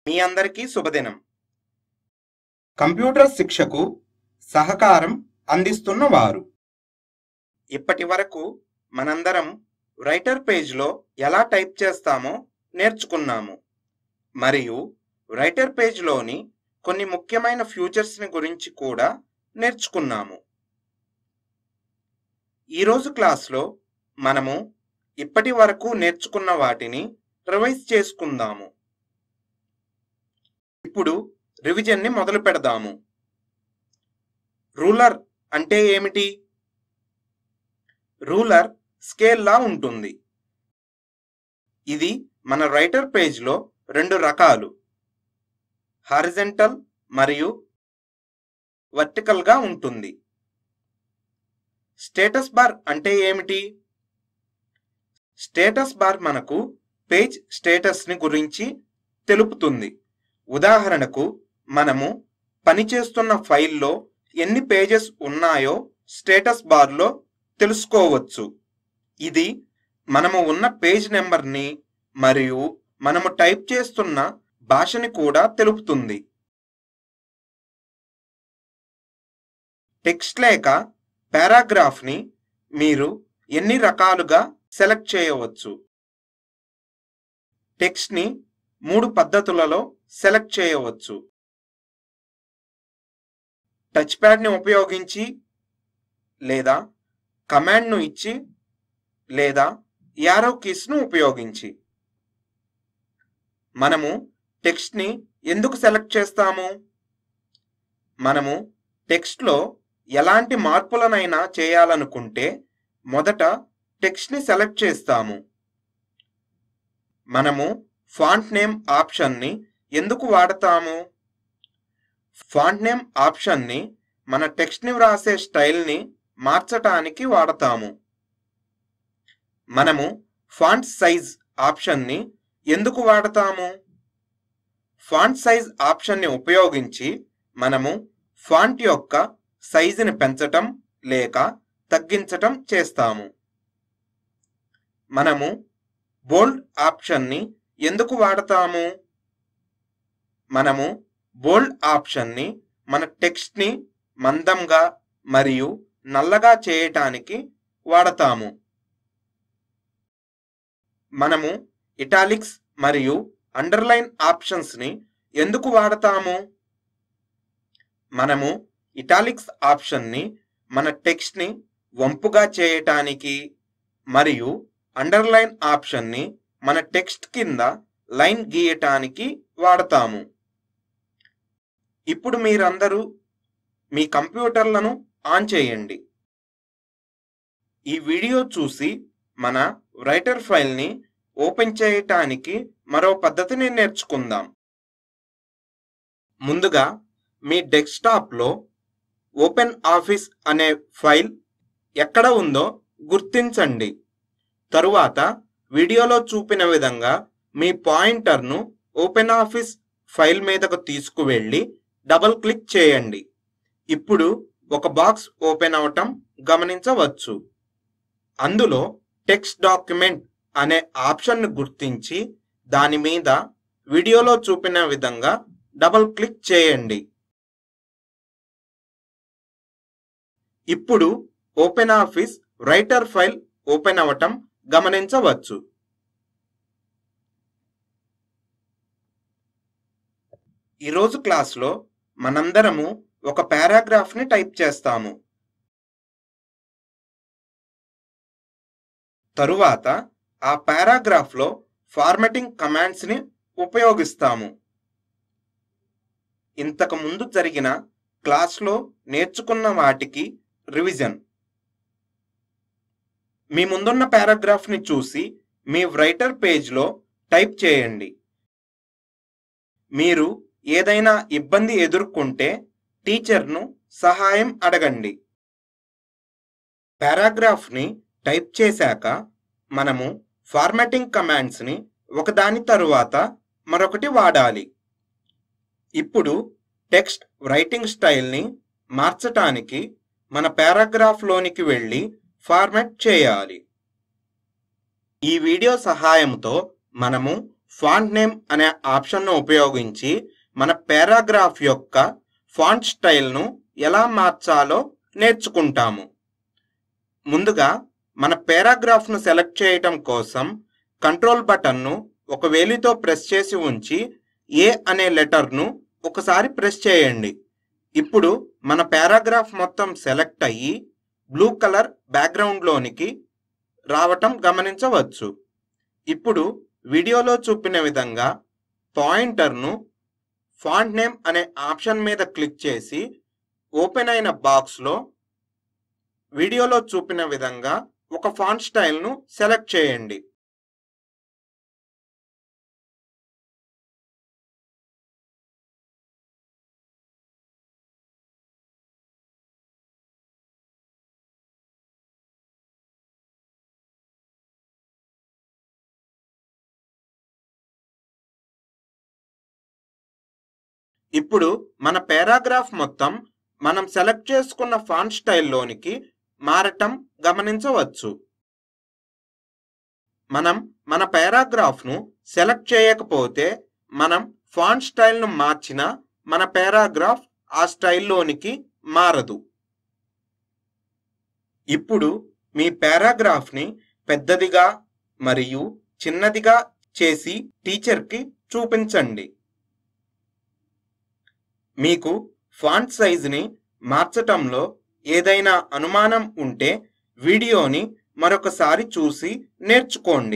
మీ అందరికీ శుభదినం కంప్యూటర్ శిక్షకు సహకారం అందిస్తున్న వారు ఇప్పటి వరకు మనందరం రైటర్ పేజ్లో ఎలా టైప్ చేస్తామో నేర్చుకున్నాము మరియు రైటర్ పేజ్లోని కొన్ని ముఖ్యమైన ఫ్యూచర్స్ని గురించి కూడా నేర్చుకున్నాము ఈరోజు క్లాస్లో మనము ఇప్పటి వరకు నేర్చుకున్న వాటిని రివైజ్ చేసుకుందాము ఇప్పుడు రివిజన్ని మొదలు పెడదాము రూలర్ అంటే ఏమిటి రూలర్ స్కేల్లా ఉంటుంది ఇది మన రైటర్ పేజ్లో రెండు రకాలు హారిజెంటల్ మరియు వర్టికల్గా ఉంటుంది స్టేటస్ బార్ అంటే ఏమిటి స్టేటస్ బార్ మనకు పేజ్ స్టేటస్ని గురించి తెలుపుతుంది ఉదాహరణకు మనము పనిచేస్తున్న ఫైల్లో ఎన్ని పేజెస్ ఉన్నాయో స్టేటస్ బార్లో తెలుసుకోవచ్చు ఇది మనము ఉన్న పేజ్ నెంబర్ని మరియు మనము టైప్ చేస్తున్న భాషని కూడా తెలుపుతుంది టెక్స్ట్ లేక పారాగ్రాఫ్ని మీరు ఎన్ని రకాలుగా సెలెక్ట్ చేయవచ్చు టెక్స్ట్ని మూడు పద్ధతులలో సెలెక్ట్ చేయవచ్చు టచ్ ప్యాడ్ని ఉపయోగించి లేదా కమాండ్ను ఇచ్చి లేదా యారో కీస్ను ఉపయోగించి మనము టెక్స్ట్ని ఎందుకు సెలెక్ట్ చేస్తాము మనము టెక్స్ట్లో ఎలాంటి మార్పులనైనా చేయాలనుకుంటే మొదట టెక్స్ట్ని సెలెక్ట్ చేస్తాము మనము ఫాంట్ నేమ్ ఆప్షన్ని ఎందుకు వాడతాము ఫాంట్ నేమ్ ఆప్షన్ని మన టెక్స్ట్ని వ్రాసే స్టైల్ని మార్చటానికి వాడతాము మనము ఫాంట్ సైజ్ ఆప్షన్ని ఎందుకు వాడతాము ఫాంట్ సైజ్ ఆప్షన్ని ఉపయోగించి మనము ఫాంట్ యొక్క సైజుని పెంచటం లేక తగ్గించటం చేస్తాము మనము బోల్డ్ ఆప్షన్ని ఎందుకు వాడతాము మనము బోల్డ్ ఆప్షన్ని మన టెక్స్ట్ని మందంగా మరియు నల్లగా చేయటానికి వాడతాము మనము ఇటాలిక్స్ మరియు అండర్లైన్ ఆప్షన్స్ని ఎందుకు వాడతాము మనము ఇటాలిక్స్ ఆప్షన్ని మన టెక్స్ట్ని వంపుగా చేయటానికి మరియు అండర్లైన్ ఆప్షన్ని మన టెక్స్ట్ కింద లైన్ గీయటానికి వాడతాము ఇప్పుడు మీరందరూ మీ కంప్యూటర్లను ఆన్ చేయండి ఈ వీడియో చూసి మన రైటర్ ఫైల్ని ఓపెన్ చేయటానికి మరో పద్ధతిని నేర్చుకుందాం ముందుగా మీ డెస్క్టాప్లో ఓపెన్ ఆఫీస్ అనే ఫైల్ ఎక్కడ ఉందో గుర్తించండి తరువాత వీడియోలో చూపిన విధంగా మీ పాయింటర్ను ఓపెన్ ఆఫీస్ ఫైల్ మీదకు తీసుకువెళ్ళి డబుల్ క్లిక్ చేయండి ఇప్పుడు ఒక బాక్స్ ఓపెన్ అవటం గమనించవచ్చు అందులో టెక్స్ట్ డాక్యుమెంట్ అనే ఆప్షన్ను గుర్తించి దాని మీద వీడియోలో చూపిన విధంగా డబుల్ క్లిక్ చేయండి ఇప్పుడు Open Office Writer file open అవటం గమనించవచ్చు ఈరోజు క్లాస్లో మనందరము ఒక పారాగ్రాఫ్ని టైప్ చేస్తాము తరువాత ఆ పారాగ్రాఫ్లో ఫార్మాటింగ్ కమాండ్స్ని ఉపయోగిస్తాము ఇంతకు ముందు జరిగిన క్లాస్లో నేర్చుకున్న వాటికి రివిజన్ మీ ముందున్న పారాగ్రాఫ్ని చూసి మీ రైటర్ పేజ్లో టైప్ చేయండి మీరు ఏదైనా ఇబ్బంది ఎదుర్కొంటే టీచర్ను సహాయం అడగండి పారాగ్రాఫ్ని టైప్ చేశాక మనము ఫార్మాటింగ్ కమాండ్స్ని ఒకదాని తరువాత మరొకటి వాడాలి ఇప్పుడు టెక్స్ట్ రైటింగ్ స్టైల్ని మార్చటానికి మన పారాగ్రాఫ్లోనికి వెళ్ళి ఫార్మాట్ చేయాలి ఈ వీడియో సహాయంతో మనము ఫాంట్ నేమ్ అనే ఆప్షన్ను ఉపయోగించి మన పారాగ్రాఫ్ యొక్క ఫాంట్ స్టైల్ను ఎలా మార్చాలో నేర్చుకుంటాము ముందుగా మన పారాగ్రాఫ్ను సెలెక్ట్ చేయటం కోసం కంట్రోల్ బటన్ను ఒక వేలితో ప్రెస్ చేసి ఉంచి ఏ అనే లెటర్ను ఒకసారి ప్రెస్ చేయండి ఇప్పుడు మన పారాగ్రాఫ్ మొత్తం సెలెక్ట్ అయ్యి బ్లూ కలర్ బ్యాక్గ్రౌండ్లోనికి రావటం గమనించవచ్చు ఇప్పుడు వీడియోలో చూపిన విధంగా పాయింటర్ను ఫాంట్ నేమ్ అనే ఆప్షన్ మీద క్లిక్ చేసి ఓపెన్ అయిన బాక్స్లో వీడియోలో చూపిన విధంగా ఒక ఫాంట్ స్టైల్ను సెలెక్ట్ చేయండి ఇప్పుడు మన పారాగ్రాఫ్ మొత్తం మనం సెలెక్ట్ చేసుకున్న ఫాంట్ స్టైల్లోనికి మారటం గమనించవచ్చు మనం మన పారాగ్రాఫ్ను సెలెక్ట్ చేయకపోతే మనం ఫాంట్ స్టైల్ను మార్చిన మన పారాగ్రాఫ్ ఆ స్టైల్లోనికి మారదు ఇప్పుడు మీ పారాగ్రాఫ్ని పెద్దదిగా మరియు చిన్నదిగా చేసి టీచర్కి చూపించండి మీకు ఫాంట్ సైజుని మార్చటంలో ఏదైనా అనుమానం ఉంటే వీడియోని మరొకసారి చూసి నేర్చుకోండి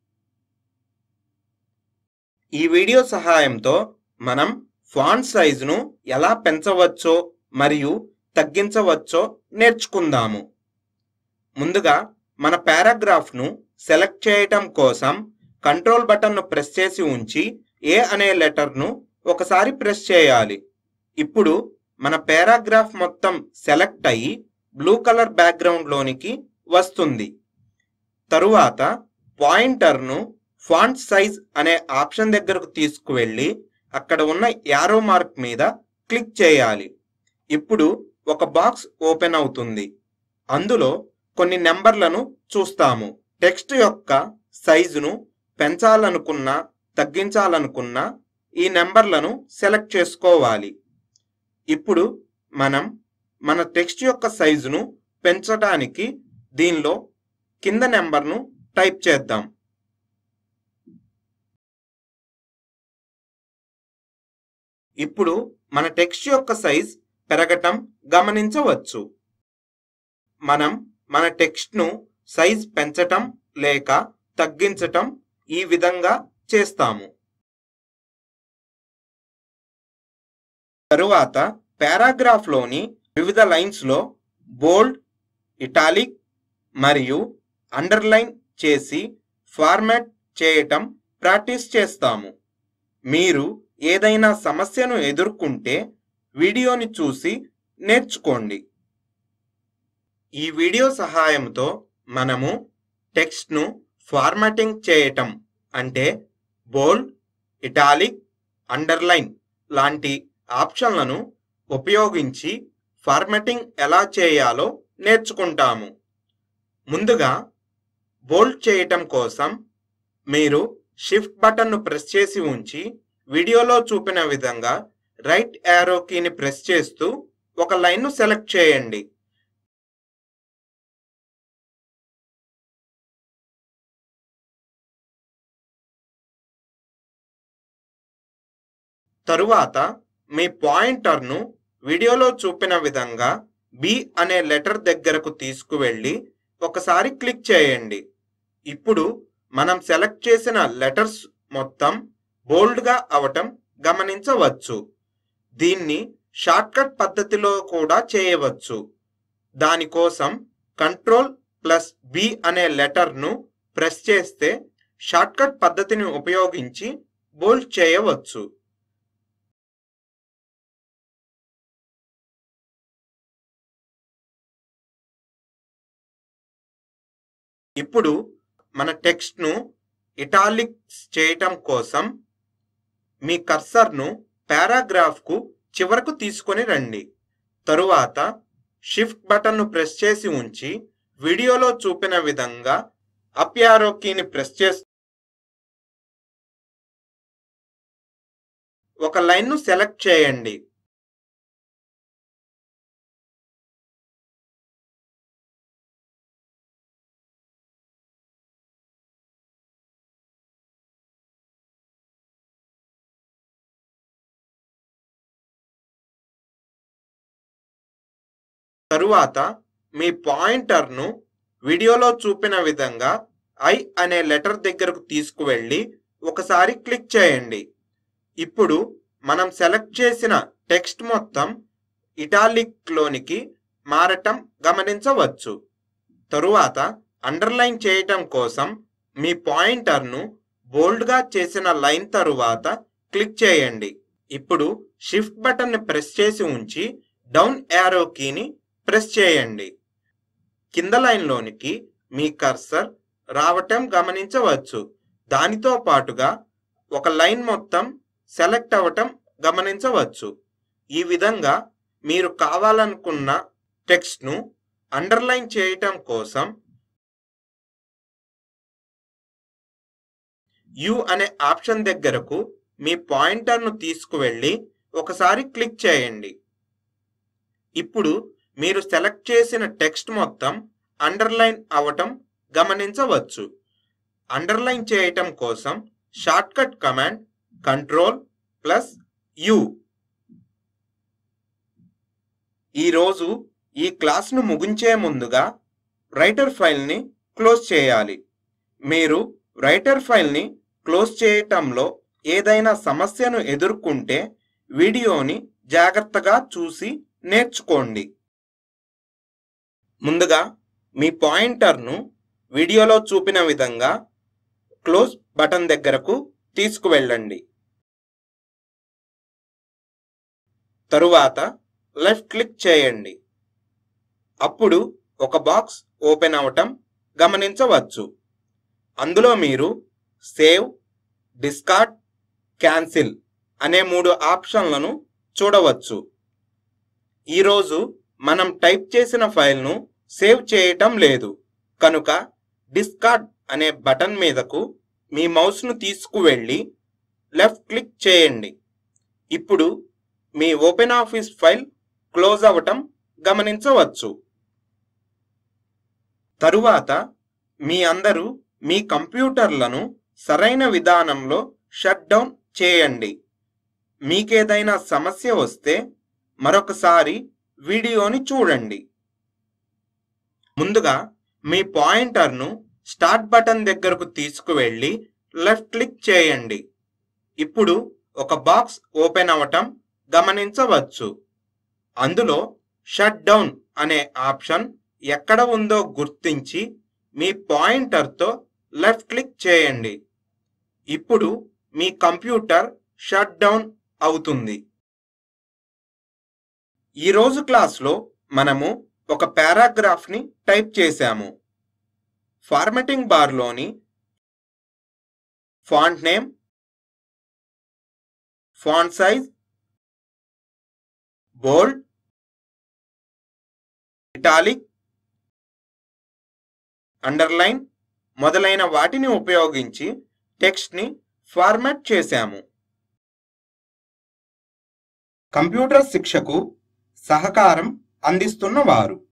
ఈ వీడియో సహాయంతో మనం ఫాంట్ సైజును ఎలా పెంచవచ్చో మరియు తగ్గించవచ్చో నేర్చుకుందాము ముందుగా మన పారాగ్రాఫ్ను సెలెక్ట్ చేయటం కోసం కంట్రోల్ బటన్ను ప్రెస్ చేసి ఉంచి ఏ అనే లెటర్ను ఒకసారి ప్రెస్ చేయాలి ఇప్పుడు మన పారాగ్రాఫ్ మొత్తం సెలెక్ట్ అయ్యి బ్లూ కలర్ బ్యాక్గ్రౌండ్లోనికి వస్తుంది తరువాత పాయింటర్ను ఫాంట్ సైజ్ అనే ఆప్షన్ దగ్గరకు తీసుకువెళ్ళి అక్కడ ఉన్న యారో మార్క్ మీద క్లిక్ చేయాలి ఇప్పుడు ఒక బాక్స్ ఓపెన్ అవుతుంది అందులో కొన్ని నెంబర్లను చూస్తాము టెక్స్ట్ యొక్క సైజును పెంచాలనుకున్నా తగ్గించాలనుకున్నా ఈ నెంబర్లను సెలెక్ట్ చేసుకోవాలి ఇప్పుడు మనం మన టెక్స్ట్ యొక్క సైజును పెంచడానికి దీనిలో కింద నెంబర్ను టైప్ చేద్దాం ఇప్పుడు మన టెక్స్ట్ యొక్క సైజ్ పెరగటం గమనించవచ్చు మనం మన టెక్స్ట్ను సైజ్ పెంచటం లేక తగ్గించటం ఈ విధంగా చేస్తాము తరువాత పారాగ్రాఫ్లోని వివిధ లైన్స్లో బోల్డ్ ఇటాలిక్ మరియు అండర్లైన్ చేసి ఫార్మాట్ చేయటం ప్రాక్టీస్ చేస్తాము మీరు ఏదైనా సమస్యను ఎదుర్కొంటే వీడియోని చూసి నేర్చుకోండి ఈ వీడియో సహాయంతో మనము టెక్స్ట్ను ఫార్మాటింగ్ చేయటం అంటే బోల్డ్ ఇటాలిక్ అండర్లైన్ లాంటి ఆప్షన్లను ఉపయోగించి ఫార్మాటింగ్ ఎలా చేయాలో నేర్చుకుంటాము ముందుగా బోల్డ్ చేయటం కోసం మీరు షిఫ్ట్ బటన్ను ప్రెస్ చేసి ఉంచి వీడియోలో చూపిన విధంగా రైట్ యారో కీని ప్రెస్ చేస్తూ ఒక లైన్ను సెలెక్ట్ చేయండి తరువాత మీ పాయింటర్ను వీడియోలో చూపిన విధంగా బి అనే లెటర్ దగ్గరకు తీసుకువెళ్ళి ఒకసారి క్లిక్ చేయండి ఇప్పుడు మనం సెలెక్ట్ చేసిన లెటర్స్ మొత్తం బోల్డ్గా అవటం గమనించవచ్చు దీన్ని షార్ట్కట్ పద్ధతిలో కూడా చేయవచ్చు దానికోసం కంట్రోల్ ప్లస్ బి అనే లెటర్ను ప్రెస్ చేస్తే షార్ట్కట్ పద్ధతిని ఉపయోగించి బోల్డ్ చేయవచ్చు ఇప్పుడు మన టెక్స్ట్ను ఇటాలిక్స్ చేయటం కోసం మీ కర్సర్ను పారాగ్రాఫ్కు చివరకు తీసుకొని రండి తరువాత షిఫ్ట్ బటన్ను ప్రెస్ చేసి ఉంచి వీడియోలో చూపిన విధంగా అప్ యారో కీని ప్రెస్ చేస్తూ ఒక లైన్ను సెలెక్ట్ చేయండి తరువాత మీ పాయింటర్ను వీడియోలో చూపిన విధంగా ఐ అనే లెటర్ దగ్గరకు తీసుకువెళ్ళి ఒకసారి క్లిక్ చేయండి ఇప్పుడు మనం సెలెక్ట్ చేసిన టెక్స్ట్ మొత్తం ఇటాలిక్లోనికి మారటం గమనించవచ్చు తరువాత అండర్లైన్ చేయటం కోసం మీ పాయింటర్ను బోల్డ్గా చేసిన లైన్ తరువాత క్లిక్ చేయండి ఇప్పుడు షిఫ్ట్ బటన్ని ప్రెస్ చేసి ఉంచి డౌన్ యారో కీని ప్రెస్ చేయండి కింద లైన్లోనికి మీ కర్సర్ రావటం గమనించవచ్చు దానితో పాటుగా ఒక లైన్ మొత్తం సెలెక్ట్ అవ్వటం గమనించవచ్చు ఈ విధంగా మీరు కావాలనుకున్న టెక్స్ట్ను అండర్లైన్ చేయటం కోసం యు అనే ఆప్షన్ దగ్గరకు మీ పాయింటర్ను తీసుకువెళ్ళి ఒకసారి క్లిక్ చేయండి ఇప్పుడు మీరు సెలెక్ట్ చేసిన టెక్స్ట్ మొత్తం అండర్లైన్ అవటం గమనించవచ్చు అండర్లైన్ చేయటం కోసం shortcut command control plus U ఈరోజు ఈ క్లాస్ను ముగించే ముందుగా రైటర్ ఫైల్ని క్లోజ్ చేయాలి మీరు రైటర్ ఫైల్ని క్లోజ్ చేయటంలో ఏదైనా సమస్యను ఎదుర్కొంటే వీడియోని జాగ్రత్తగా చూసి నేర్చుకోండి ముందుగా మీ పాయింటర్ను వీడియోలో చూపిన విధంగా క్లోజ్ బటన్ దగ్గరకు తీసుకువెళ్ళండి తరువాత లెఫ్ట్ క్లిక్ చేయండి అప్పుడు ఒక బాక్స్ ఓపెన్ అవటం గమనించవచ్చు అందులో మీరు సేవ్ డిస్కార్డ్ క్యాన్సిల్ అనే మూడు ఆప్షన్లను చూడవచ్చు ఈరోజు మనం టైప్ చేసిన ఫైల్ను సేవ్ చేయటం లేదు కనుక డిస్కార్డ్ అనే బటన్ మీదకు మీ మౌస్ను తీసుకువెళ్ళి లెఫ్ట్ క్లిక్ చేయండి ఇప్పుడు మీ ఓపెన్ ఆఫీస్ ఫైల్ క్లోజ్ అవ్వటం గమనించవచ్చు తరువాత మీ అందరూ మీ కంప్యూటర్లను సరైన విధానంలో షట్ డౌన్ చేయండి మీకేదైనా సమస్య వస్తే మరొకసారి వీడియోని చూడండి ముందుగా మీ పాయింటర్ను స్టార్ట్ బటన్ దగ్గరకు తీసుకువెళ్ళి లెఫ్ట్ క్లిక్ చేయండి ఇప్పుడు ఒక బాక్స్ ఓపెన్ అవటం గమనించవచ్చు అందులో షట్ డౌన్ అనే ఆప్షన్ ఎక్కడ ఉందో గుర్తించి మీ పాయింటర్తో లెఫ్ట్ క్లిక్ చేయండి ఇప్పుడు మీ కంప్యూటర్ షట్ డౌన్ అవుతుంది ఈరోజు క్లాస్లో మనము ఒక పారాగ్రాఫ్ని టైప్ చేశాము ఫార్మెటింగ్ బార్లోని font name font size bold italic underline మొదలైన వాటిని ఉపయోగించి టెక్స్ట్ని ఫార్మాట్ చేశాము కంప్యూటర్ శిక్షకు సహకారం అందిస్తున్న వారు